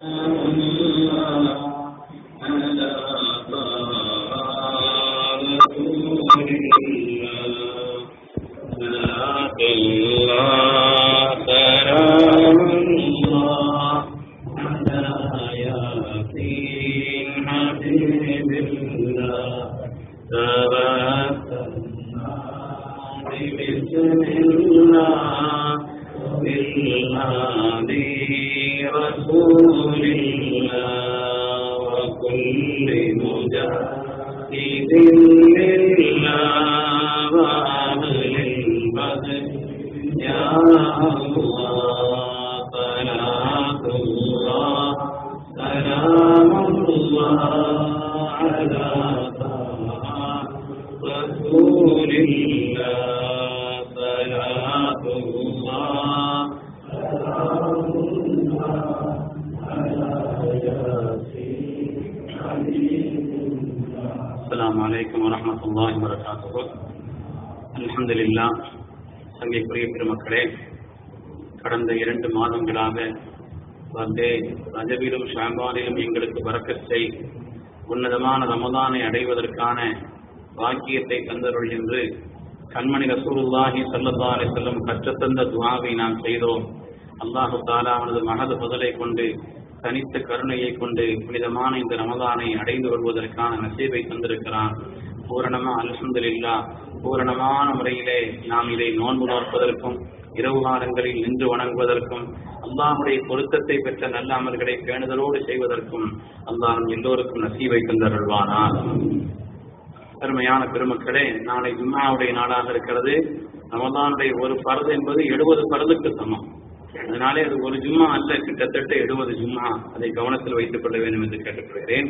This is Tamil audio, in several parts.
رسول الله وكل مجاهد لله وأهل البدر يا الله صلاة الله سلام الله على طه رسول الله صلاة الله السلام عليكم ورحمة الله وبركاته الحمد لله சங்கைக்குரிய பெருமக்களே கடந்த இரண்டு மாதங்களாக வந்து ரஜபிலும் ஷாபானிலும் எங்களுக்கு வரக்கச் செய் உன்னதமான ரமதானை அடைவதற்கான வாக்கியத்தை தந்தருள் என்று கண்மணி ரசூலுல்லாஹி ஸல்லல்லாஹு அலைஹி வஸல்லம் கற்றுத்தந்த துஆவை நாம் செய்தோம் அல்லாஹு தாலா அவனது மனது பதிலை கொண்டு தனித்த கருணையை கொண்டு புனிதமான இந்த ரமதானை அடைந்து கொள்வதற்கான நசீபை தந்திருக்கிறான் பூரணமா அல்ஹம்துலில்லா பூரணமான முறையிலே நாம் இதை நோன்பு நோற்பதற்கும் இரவு காலங்களில் நின்று வணங்குவதற்கும் அல்லாஹுடைய பொருத்தத்தை பெற்ற நல்ல அமல்களை பேணுதலோடு செய்வதற்கும் அல்லாஹ் எல்லோருக்கும் நசீவை தந்தருள்வானார் அருமையான பெருமக்களே நாளை ஜும்மாவுடைய நாளாக இருக்கிறது ரமதானுடைய ஒரு பரது என்பது எழுபது பரதுக்கு சமம் அதனாலே அது ஒரு ஜும்மா அல்ல கிட்டத்தட்ட எழுபது ஜும்மா அதை கவனத்தில் வைத்துக் கொள்ள வேண்டும் என்று கேட்டுக்கொள்கிறேன்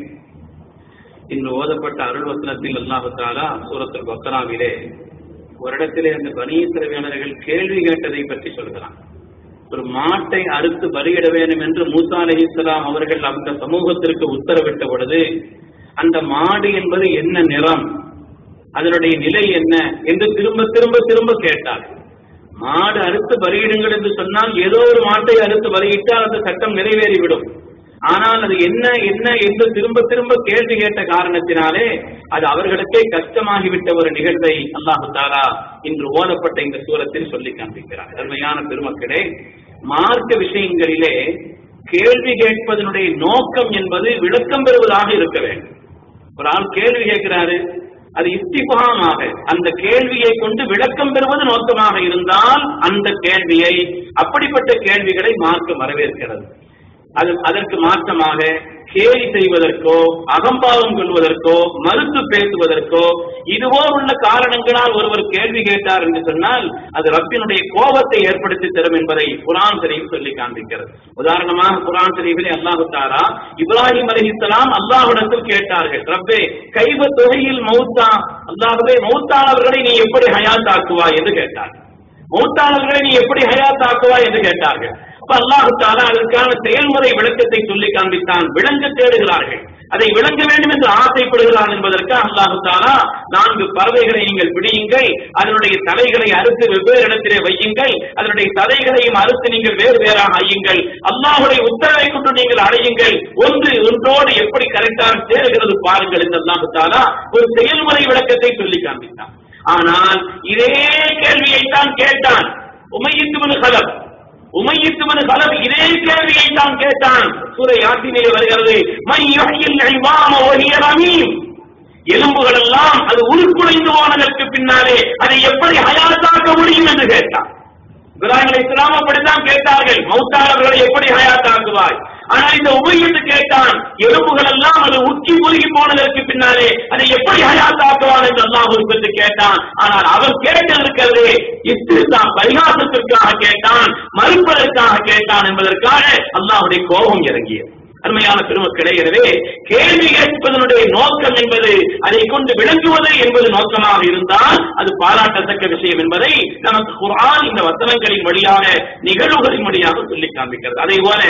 இன்று ஓதப்பட்ட அருள் வசனத்தில் அல்லாஹாலா சூரத்தில் பக்ராவிலே ஒரு இடத்திலே அந்த பனீசிரவியாளர்கள் கேள்வி கேட்டதை பற்றி சொல்கிறான் ஒரு மாட்டை அறுத்து பலியிட வேண்டும் என்று மூசா அலி இஸ்லாம் அவர்கள் அந்த சமூகத்திற்கு உத்தரவிட்ட பொழுது அந்த மாடு என்பது என்ன நிறம் அதனுடைய நிலை என்ன என்று திரும்ப திரும்ப திரும்ப கேட்டார் மாடு அறுத்து பலியிடுங்கள் என்று சொன்னால் ஏதோ ஒரு மாட்டை அறுத்து பலியிட்டால் அந்த சட்டம் நிறைவேறிவிடும் ஆனால் அது என்ன என்ன என்று திரும்ப திரும்ப கேள்வி கேட்ட காரணத்தினாலே அது அவர்களுக்கே கஷ்டமாகிவிட்ட ஒரு நிகழ்வை அல்லாஹு தாரா இன்று ஓதப்பட்ட இந்த சூரத்தில் சொல்லி காண்பிக்கிறார் அருமையான பெருமக்களே மார்க்க விஷயங்களிலே கேள்வி கேட்பதனுடைய நோக்கம் என்பது விளக்கம் பெறுவதாக இருக்க வேண்டும் ஒரு ஆள் கேள்வி கேட்கிறாரு அது இஸ்திபகமாக அந்த கேள்வியை கொண்டு விளக்கம் பெறுவது நோக்கமாக இருந்தால் அந்த கேள்வியை அப்படிப்பட்ட கேள்விகளை மார்க்கம் வரவேற்கிறது அது அதற்கு மாற்றமாக கேலி செய்வதற்கோ அகம்பாவம் கொள்வதற்கோ மறுத்து பேசுவதற்கோ இதுவோ உள்ள காரணங்களால் ஒருவர் கேள்வி கேட்டார் என்று சொன்னால் அது ரப்பினுடைய கோபத்தை ஏற்படுத்தி தரும் என்பதை குரான் ஷரீஃப் சொல்லி காண்பிக்கிறது உதாரணமாக குரான் ஷரீஃபிலே அல்லாஹு தாரா இப்ராஹிம் அலிஹிஸ்லாம் அல்லாஹ்விடத்தில் கேட்டார்கள் ரப்பே கைவ தொகையில் மௌத்தா அல்லாஹுவே மௌத்தானவர்களை நீ எப்படி ஹயாத் ஆக்குவாய் என்று கேட்டார் மௌத்தானவர்களை நீ எப்படி ஹயாத் ஆக்குவாய் என்று கேட்டார்கள் அப்ப அல்லாஹு தாலா அதற்கான செயல்முறை விளக்கத்தை சொல்லி காண்பித்தான் விளங்க தேடுகிறார்கள் அதை விளங்க வேண்டும் என்று ஆசைப்படுகிறான் என்பதற்கு அல்லாஹு தாலா நான்கு பறவைகளை நீங்கள் பிடியுங்கள் அதனுடைய தலைகளை அறுத்து வெவ்வேறு இடத்திலே வையுங்கள் அதனுடைய தலைகளையும் அறுத்து நீங்கள் வேறு வேறாக ஐயுங்கள் அல்லாஹுடைய உத்தரவை கொண்டு நீங்கள் அடையுங்கள் ஒன்று ஒன்றோடு எப்படி கரெக்டாக சேருகிறது பாருங்கள் என்று அல்லாஹு தாலா ஒரு செயல்முறை விளக்கத்தை சொல்லி காண்பித்தான் ஆனால் இதே கேள்வியை தான் கேட்டான் உமையித்து கலம் உமையித்துமனு கலர் இதே கேள்வியை தான் கேட்டான் சூரை யாத்தினிலே வருகிறது மையில் ஐவாம ஒலியரமீம் எலும்புகள் எல்லாம் அது உருக்குலைந்து போனதற்கு பின்னாலே அதை எப்படி ஹயாத்தாக்க முடியும் என்று கேட்டான் இப்ராஹிம் இஸ்லாம் அப்படித்தான் கேட்டார்கள் மௌத்தாளர்களை எப்படி ஹயாத்தாக்குவாய் ஆனால் இந்த உபயோகித்து கேட்டான் எலும்புகள் எல்லாம் அது உச்சி முருகி போனதற்கு பின்னாலே அதை எப்படி ஹயாத்தாக்குவான் என்று அல்லாஹ் குறிப்பிட்டு கேட்டான் ஆனால் அவர் கேட்டிருக்கிறது இஸ்லாம் பரிகாசத்திற்காக கேட்டான் மறுப்பதற்காக கேட்டான் என்பதற்காக அல்லாஹுடைய கோபம் இறங்கியது அருமையான பெருமக்களே எனவே கேள்வி கேட்பதனுடைய நோக்கம் என்பது அதை கொண்டு விளங்குவது என்பது நோக்கமாக இருந்தால் அது பாராட்டத்தக்க விஷயம் என்பதை நமக்கு குரான் இந்த வசனங்களின் வழியாக நிகழ்வுகளின் வழியாக சொல்லி காண்பிக்கிறது அதே போல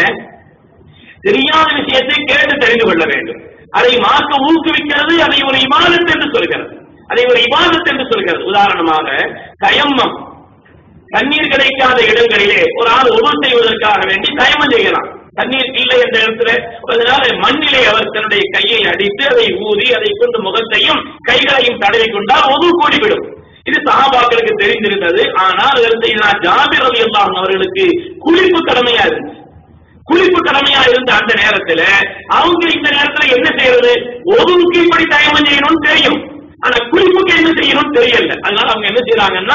தெரியாத விஷயத்தை கேட்டு தெரிந்து கொள்ள வேண்டும் அதை மார்க்க ஊக்குவிக்கிறது அதை ஒரு இமாதத் என்று சொல்கிறது அதை ஒரு இபாதத் என்று சொல்கிறது உதாரணமாக கயம்மம் தண்ணீர் கிடைக்காத இடங்களிலே ஒரு ஆள் உணவு செய்வதற்காக வேண்டி தயமம் செய்யலாம் தண்ணீர் இல்லை என்ற இடத்துல அதனால மண்ணிலே அவர் தன்னுடைய கையை அடித்து அதை ஊதி அதை கொண்டு முகத்தையும் கைகளையும் தடவி கொண்டால் ஒது கூடிவிடும் இது சஹாபாக்களுக்கு தெரிந்திருந்தது ஆனால் அதில் செய்த ஜாபிர் ரவி அவர்களுக்கு குளிப்பு கடமையா இருந்துச்சு குளிப்பு கடமையா இருந்த அந்த நேரத்துல அவங்க இந்த நேரத்துல என்ன செய்யறது ஒதுவுக்கு இப்படி தயமம் செய்யணும்னு தெரியும் ஆனா குளிப்புக்கு என்ன செய்யணும்னு தெரியல அதனால அவங்க என்ன செய்யறாங்கன்னா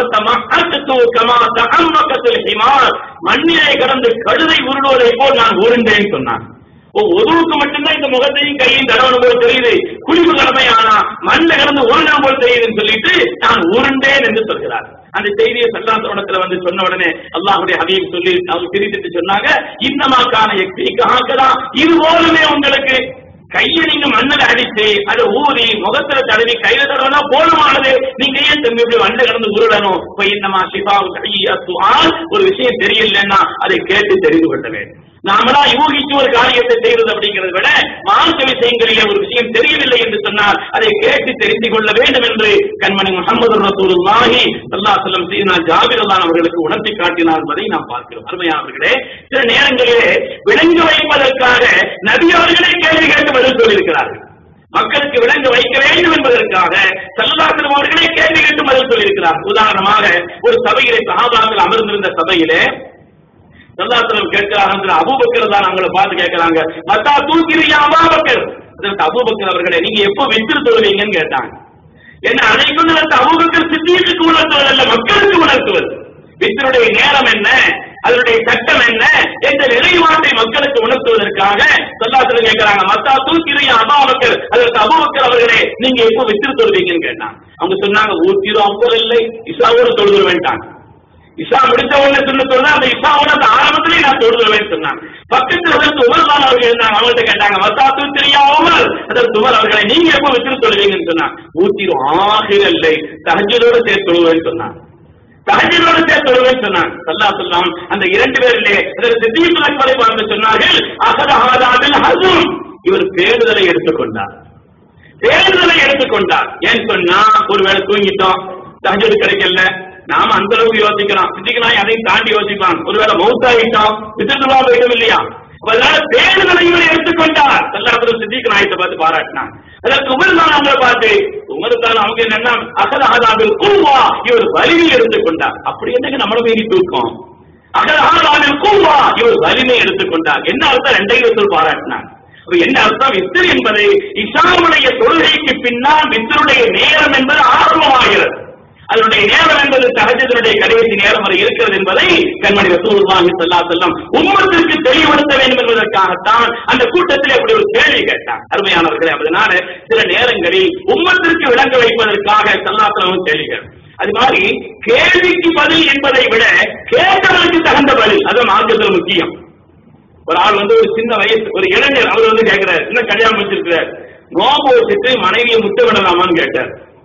மண்ணிலே கடந்து கழுதை உருளுவதை போல் நான் உருண்டேன்னு சொன்னான் ஒதுவுக்கு மட்டும்தான் இந்த முகத்தையும் கையும் தடவணும் போல் தெரியுது குளிப்பு கடமை ஆனா மண்ணில் கடந்து உருண்டம் போல் தெரியுதுன்னு சொல்லிட்டு நான் உருண்டேன் என்று சொல்கிறார் அந்த செய்தியை சல்லாத்தோடத்துல வந்து சொன்ன உடனே அல்லாஹுடைய ஹபீப் சொல்லி அவங்க பிரித்துட்டு சொன்னாங்க இன்னமாக்கான எக்ஸிக்கு ஆக்கலாம் இது போலுமே உங்களுக்கு கையை நீங்க மண்ணில் அடிச்சு அதை ஊதி முகத்துல தடவி கையில தடவினா போதுமானது நீங்க ஏன் திரும்பி இப்படி வண்டு கடந்து உருளணும் இப்ப இன்னமா சிவா ஒரு விஷயம் தெரியலன்னா அதை கேட்டு தெரிந்து கொள்ள வேண்டும் நாமளா யூகிச்சு ஒரு காரியத்தை செய்வது அப்படிங்கிறத விட மார்க்க விஷயங்களிலே ஒரு விஷயம் தெரியவில்லை என்று சொன்னால் அதை கேட்டு தெரிந்து கொள்ள வேண்டும் என்று கண்மணி முகமது ரசூலுல்லாஹி ஸல்லல்லாஹு அலைஹி வஸல்லம் சீனா ஜாபிர் அல்லாஹ் அவர்களுக்கு உணர்த்தி காட்டினார் என்பதை நாம் பார்க்கிறோம் அருமையானவர்களே சில நேரங்களிலே விளங்க வைப்பதற்காக நபி அவர்களே கேள்வி கேட்டு பதில் சொல்லியிருக்கிறார்கள் மக்களுக்கு விளங்க வைக்க வேண்டும் என்பதற்காக சல்லாசலம் அவர்களே கேள்வி கேட்டு பதில் சொல்லியிருக்கிறார் உதாரணமாக ஒரு சபையிலே சகாபாக்கள் அமர்ந்திருந்த சபையிலே சல்லாசலம் கேட்கிறாங்க அபூபக்கர் தான் அவங்கள பார்த்து கேட்கிறாங்க மத்தா தூக்கிறியா அபாபக்கர் அதற்கு அபூபக்கர் அவர்களே நீங்க எப்போ வித்திரு தொழுவீங்கன்னு கேட்டாங்க என்ன அதை கொண்டு வந்து அபூபக்கர் சித்தியத்துக்கு உணர்த்துவது அல்ல மக்களுக்கு உணர்த்துவது வித்தினுடைய நேரம் என்ன அதனுடைய சட்டம் என்ன என்ற நிலைவாட்டை மக்களுக்கு உணர்த்துவதற்காக சொல்லாசலம் கேட்கிறாங்க மத்தா தூக்கிறியா அபாபக்கர் அதற்கு அபூபக்கர் அவர்களே நீங்க எப்போ வித்திரு தொழுவீங்கன்னு கேட்டாங்க அவங்க சொன்னாங்க ஊத்திரும் அப்போ இல்லை இசாவோடு தொழுது வேண்டாங்க இசா முடித்த உடனே சொல்ல சொல்ல அந்த இசாவோட அந்த ஆரம்பத்திலே நான் தொழுதுவேன் சொன்னாங்க பக்கத்தில் அதற்கு உமர் தான் அவர்கள் இருந்தாங்க அவங்கள்ட்ட கேட்டாங்க மத்தாத்து தெரியாமல் அதற்கு உமர் அவர்களை நீங்க எப்ப விட்டு சொல்லுவீங்கன்னு சொன்னாங்க ஊத்திரும் ஆகிரல்லை தஹஜதோட சேர்த்து தொழுவேன்னு சொன்னாங்க தஹஜதோட சேர்த்து தொழுவேன்னு சொன்னாங்க சல்லா சொல்லாம் அந்த இரண்டு பேரிலே அதற்கு சித்தீபுல் அக்பரை பார்த்து சொன்னார்கள் அகதஹாதாவில் ஹசும் இவர் பேருதலை எடுத்துக்கொண்டார் பேருதலை எடுத்துக்கொண்டார் ஏன் சொன்னா ஒருவேளை தூங்கிட்டோம் தஹஜது கிடைக்கல நாம அந்த அளவுக்கு யோசிக்கலாம் சித்திக்கலாம் அதையும் தாண்டி யோசிப்பான் ஒருவேளை மௌத்தாயிட்டோம் வித்துட்டுவா போயிடும் இல்லையா அதனால பேருதலை இவர் எடுத்துக்கொண்டார் எல்லாத்திலும் சித்திக்கு நாயத்தை பார்த்து பாராட்டினான் அதற்கு உமர்தான் அவங்களை பார்த்து உமர்தான் அவங்க என்னன்னா அகதாதாவில் கூவா இவர் வலிமை எடுத்துக்கொண்டார் அப்படி என்னங்க நம்மள மீறி தூக்கம் அகதாதாவில் கூவா இவர் வலிமை எடுத்துக்கொண்டார் என்ன அர்த்தம் ரெண்டையும் பாராட்டினார் என்ன அர்த்தம் வித்திரு என்பது இசாமுடைய தொழுகைக்கு பின்னால் வித்தருடைய நேரம் என்பது ஆரம்பமாகிறது அதனுடைய நேரம் என்பது சகஜத்தினுடைய கடைசி நேரம் வரை இருக்கிறது என்பதை கண்மணி ரசூலுல்லாஹி ஸல்லல்லாஹு அலைஹி வஸல்லம் உம்மத்திற்கு தெளிவுபடுத்த வேண்டும் என்பதற்காகத்தான் அந்த கூட்டத்தில் அப்படி ஒரு கேள்வி கேட்டார் அருமையானவர்களே அதனால சில நேரங்களில் உம்மத்திற்கு விளங்க வைப்பதற்காக சல்லாசலம் கேள்விகள் அது மாதிரி கேள்விக்கு பதில் என்பதை விட கேட்டவருக்கு தகுந்த பதில் அது மார்க்கத்தில் முக்கியம் ஒரு ஆள் வந்து ஒரு சின்ன வயசு ஒரு இளைஞர் அவர் வந்து கேட்கிறார் என்ன கல்யாணம் வச்சிருக்கிறார் நோம்பு வச்சுட்டு மனைவியை முத்த விடலாமான்னு கேட்டார்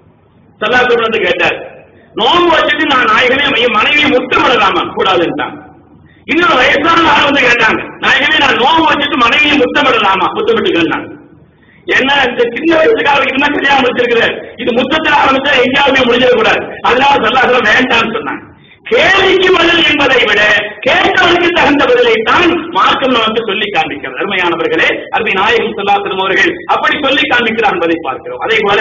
சல்லாசன் வந்து கேட்டார் நோம்பு வச்சுட்டு நான் நாயகமே என் மனைவியை முத்தம் விடலாமா கூடாதுன்ட்டாங்க இன்னொரு வயசான ஆள் வந்து கேட்டாங்க நாயகமே நான் நோம்பு வச்சுட்டு மனைவியை முத்தம் விடலாமா முத்தமிட்டுக்கிறாங்க என்ன இந்த சின்ன வயசுக்காக என்ன கல்யாணம் வச்சிருக்கிறார் இது முத்தத்தில் ஆரம்பிச்சா எங்கேயாவது முடிஞ்சிடக்கூடாது அதனால சொல்லாசலம் வேண்டாம்னு சொன்னாங்க கேள்விக்கு பதில் என்பதை விட கேட்டவருக்கு தகுந்த பதிலைத்தான் மார்க்கம் நமக்கு சொல்லி காண்பிக்கிறது அருமையானவர்களே அருமை நாயகம் சொல்லாசலம் அவர்கள் அப்படி சொல்லி காண்பிக்கிறார் என்பதை பார்க்கிறோம் அதே போல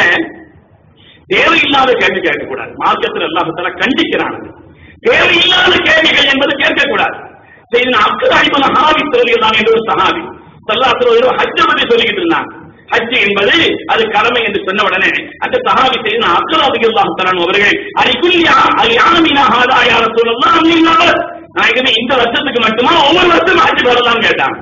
தேவையில்லாத கேள்வி கேட்கக்கூடாது மார்க்கத்தில் அல்லாஹால கண்டிக்கிறான் தேவையில்லாத கேள்விகள் என்பது கேட்கக்கூடாது செய்தின் அக்கர் அடிப்பது ஹாவி சொல்லியிருந்தான் என்று ஒரு சஹாபி சல்லாத்துல ஹஜ்ஜ பற்றி சொல்லிக்கிட்டு இருந்தாங்க ஹஜ் என்பது அது கடமை என்று சொன்ன உடனே அந்த சஹாபி செய்தின் அக்கர் அதிகல்லாஹ் தரான் அவர்கள் அரிக்குல்யா அது யாமினா ஹாதா யார சொல்லலாம் நாயகமே இந்த வருஷத்துக்கு மட்டுமா ஒவ்வொரு வருஷம் ஹஜ் வரலாம் கேட்டாங்க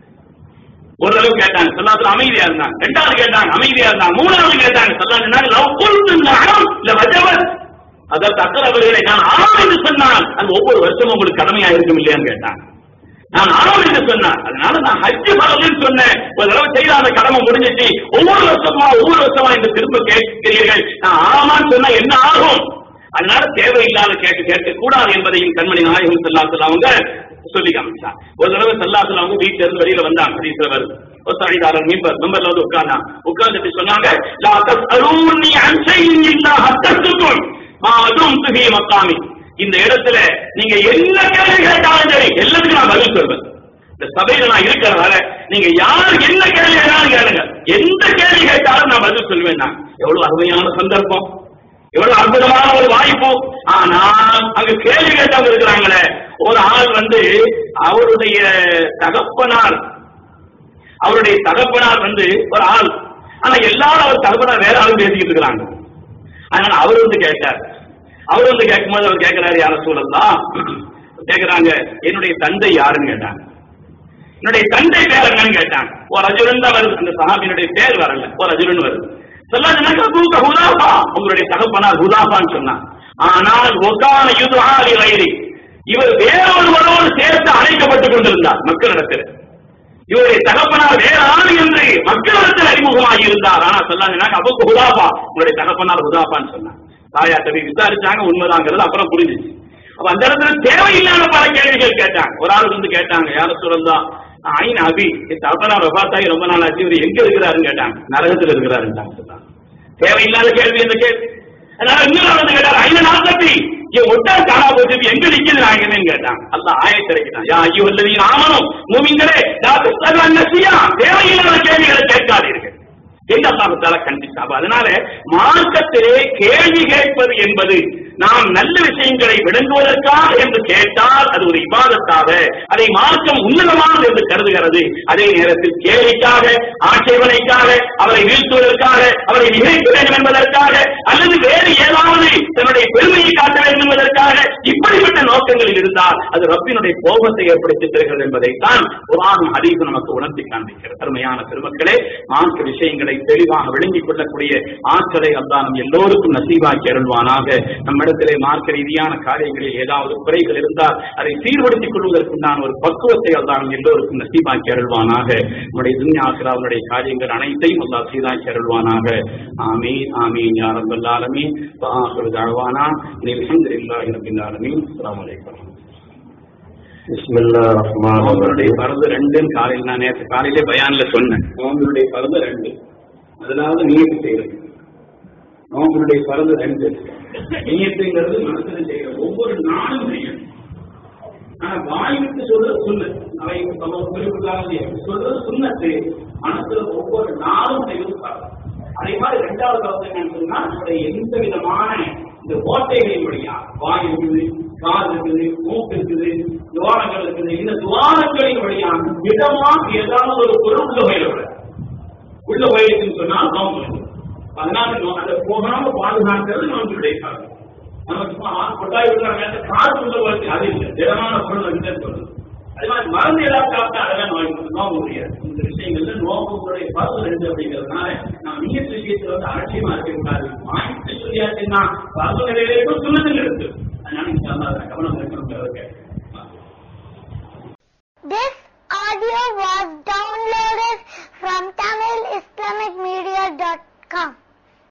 ஒரு தடவை கேட்டாங்க சொல்லாத்துல அமைதியா இருந்தாங்க ரெண்டாவது கேட்டாங்க அமைதியா இருந்தாங்க மூணாவது கேட்டாங்க சொல்லாங்க லவ் குழுத்து அறம் இல்ல வஜவர் அதற்கு அக்கர் அவர்களை நான் ஆம் என்று சொன்னால் அது ஒவ்வொரு வருஷமும் உங்களுக்கு கடமையா இருக்கும் இல்லையான்னு கேட்டாங்க நான் ஆம் என்று சொன்னார் அதனால நான் ஹஜ்ஜு பரவல்னு சொன்னேன் ஒரு தடவை செய்த அந்த கடமை முடிஞ்சிச்சு ஒவ்வொரு வருஷமா ஒவ்வொரு வருஷமா இந்த திரும்ப கேட்கிறீர்கள் நான் ஆமான்னு சொன்னா என்ன ஆகும் அதனால தேவையில்லாத கேட்டு கேட்க கூடாது என்பதையும் கண்மணி நாயகம் செல்லாசல் அவங்க சொல்லி காமிச்சார் ஒரு தடவை செல்லாசல் அவங்க வீட்டுல இருந்து வெளியில வந்தாங்க ஹதீஸ்ல வருது ஒரு சாரிதாரர் மெம்பர் மெம்பர்ல வந்து உட்கார்ந்தா உட்கார்ந்துட்டு சொன்னாங்க லா தஸ்அலூனி அன் ஷைஇன் இல்லா ஹத்தத்துக்கும் மா அதும்து ஃபீ மக்காமி இந்த இடத்துல நீங்க என்ன கேள்வி கேட்டாலும் சரி எல்லாத்துக்கும் நான் பதில் சொல்வேன் இந்த சபையில நான் இருக்கிறதால நீங்க யார் என்ன கேள்வி வேணாலும் கேளுங்க எந்த கேள்வி கேட்டாலும் நான் பதில் சொல்லுவேன் நான் எவ்வளவு அருமையான சந்தர்ப்பம் எவ்வளவு அற்புதமான ஒரு வாய்ப்பு ஆனால் அங்க கேள்வி கேட்டவங்க இருக்கிறாங்களே ஒரு ஆள் வந்து அவருடைய தகப்பனார் அவருடைய தகப்பனார் வந்து ஒரு ஆள் ஆனா எல்லாரும் அவர் தகப்பனார் வேற ஆளும் பேசிக்கிட்டு இருக்கிறாங்க அதனால அவர் வந்து கேட்டார் அவர் வந்து கேட்கும்போது அவர் கேட்கிறாரு யார சூழல்லாம் கேட்கிறாங்க என்னுடைய தந்தை யாருன்னு கேட்டாங்க என்னுடைய தந்தை பேர் என்னன்னு கேட்டாங்க ஒரு அஜுரன் தான் வருது அந்த சஹாபியினுடைய பேர் வரல ஒரு அஜுரன் வருது சொல்லாதுனாக்கா தூக்க ஹுதாபா உங்களுடைய தகப்பனார் ஹுதாபான்னு சொன்னான் ஆனால் ஒகான யுது ஆலி வைரி இவர் வேறொருவரோடு சேர்த்து அழைக்கப்பட்டுக் கொண்டிருந்தார் மக்களிடத்தில் இவருடைய தகப்பனார் வேற ஆள் என்று மக்களிடத்தில் அறிமுகமாகி இருந்தார் ஆனா சொல்லாங்க அபுக்கு ஹுதாபா உங்களுடைய தகப்பனார் ஹுதாபான்னு சொன்னார் தாயா தவி விசாரிச்சாங்க உண்மைதாங்கிறது அப்புறம் புரிஞ்சுச்சு அப்ப அந்த இடத்துல தேவையில்லாத பல கேள்விகள் கேட்டாங்க ஒரு ஆள் வந்து கேட்டாங்க யார சொல்லந்தா ஐன் அபி என் தகப்பனார் வபாத்தாகி ரொம்ப நாள் ஆச்சு இவர் எங்க இருக்கிறாருன்னு கேட்டாங்க நரகத்தில் இருக்கிறாருன்னு சொன்னாங்க தேவையில்லாத கேள்வி இந்த கேள்வி அதனால இன்னொரு வந்து கேட்டார் ஐநா நாற்பத்தி என் ஒட்டா காணா போச்சு எங்க நிக்கிறது நாங்கன்னு கேட்டாங்க அல்ல ஆயத்திரைக்கிட்டான் யா ஐயோ அல்லது ஆமனும் மூமிங்களே தேவையில்லாத கேள்விகளை கேட்காதீர்கள் என்று அல்லாஹால கண்டித்தார் அதனால மார்க்கத்திலே கேள்வி கேட்பது என்பது நாம் நல்ல விஷயங்களை விளங்குவதற்காக என்று கேட்டால் அது ஒரு இபாதத்தாக அதை மார்க்கம் உன்னதமானது என்று கருதுகிறது அதே நேரத்தில் கேலிக்காக ஆட்சேபனைக்காக அவரை வீழ்த்துவதற்காக அவரை நிகழ்த்த வேண்டும் என்பதற்காக அல்லது வேறு ஏதாவது தன்னுடைய பெருமையை காட்ட வேண்டும் என்பதற்காக இப்படிப்பட்ட நோக்கங்களில் இருந்தால் அது ரப்பினுடைய கோபத்தை ஏற்படுத்தி தருகிறது என்பதைத்தான் குரான் ஹதீஸ் நமக்கு உணர்த்தி காண்பிக்கிறது அருமையான பெருமக்களே மார்க்க விஷயங்களை தெளிவாக விளங்கிக் கொள்ளக்கூடிய ஆற்றலை அல்லா நம் எல்லோருக்கும் நசீவாக்கி அருள்வானாக நம்மிடத்திலே மார்க்க ரீதியான காரியங்களில் ஏதாவது குறைகள் இருந்தால் அதை சீர்படுத்திக் கொள்வதற்குண்டான ஒரு பக்குவத்தை அல்லா நம் எல்லோருக்கும் நசீவாக்கி அருள்வானாக நம்முடைய துன்யாசிராவுடைய காரியங்கள் அனைத்தையும் அல்லா சீராக்கி அருள்வானாக ஆமீன் ஆமீன் யா ரப்பல் ஆலமீன் வஆஹிரு தஅவானா அல்ஹம்துலில்லாஹி ரப்பில் ஆலமீன் அஸ்ஸலாமு அலைக்கும் بسم الله الرحمن நோம்புடைய الرحيم பருது ரெண்டுன்னு காலையில் நான் நேற்று காலையிலே பயான்ல சொன்னேன் நோம்புடைய பருது ரெண்டு முதலாவது நீயத்து செய்யறது நோம்புடைய பருது ரெண்டு நீயத்துங்கிறது மனசுல செய்யறது ஒவ்வொரு நாளும் செய்யணும் ஆனா வாய்விட்டு சொல்றது சுண்ண அவை குறிப்பிட்டாங்க சொல்றது சுண்ணத்து மனசுல ஒவ்வொரு நாளும் செய்வது பருது அதே மாதிரி ரெண்டாவது கருத்து என்னன்னு சொன்னா நம்முடைய எந்த விதமான இந்த ஓட்டைகளின் வழியா வாய் இருக்குது காது இருக்குது மூக்கு இருக்குது துவாரங்கள் இருக்குது இந்த துவாரங்களின் வழியாக மிதமாக ஏதாவது ஒரு பொருள் உள்ள போயிடக்கூடாது உள்ள போயிடுச்சுன்னு சொன்னால் நோம்பு இருக்கு. அதனால நோ- அதை போகாம பாதுகாக்கிறது நம்மளுடைய காரணம் நம்ம சும்மா ஆ- கொட்டாய் விடுறாங்க காது உள்ள போயிடுச்சு அது இல்லை திடமான பொருள் வந்து சொல்லுது அதே மாதிரி மருந்து ஏதாவது சாப்பிட்டா அதெல்லாம் நோய் நோக்க முடியாது இந்த விஷயங்கள்ல நோக்கங்களுடைய பருவம் ரெண்டு அப்படிங்கிறதுனால நான் நீங்க விஷயத்துல வந்து அலட்சியமா இருக்கக்கூடாது வாங்கிட்டு சொல்லியாச்சுன்னா பருவ நிலையிலேயும் சொல்லுதுங்க இருக்கு அதனால நீங்க அந்த கவனம் இருக்கணும் This audio was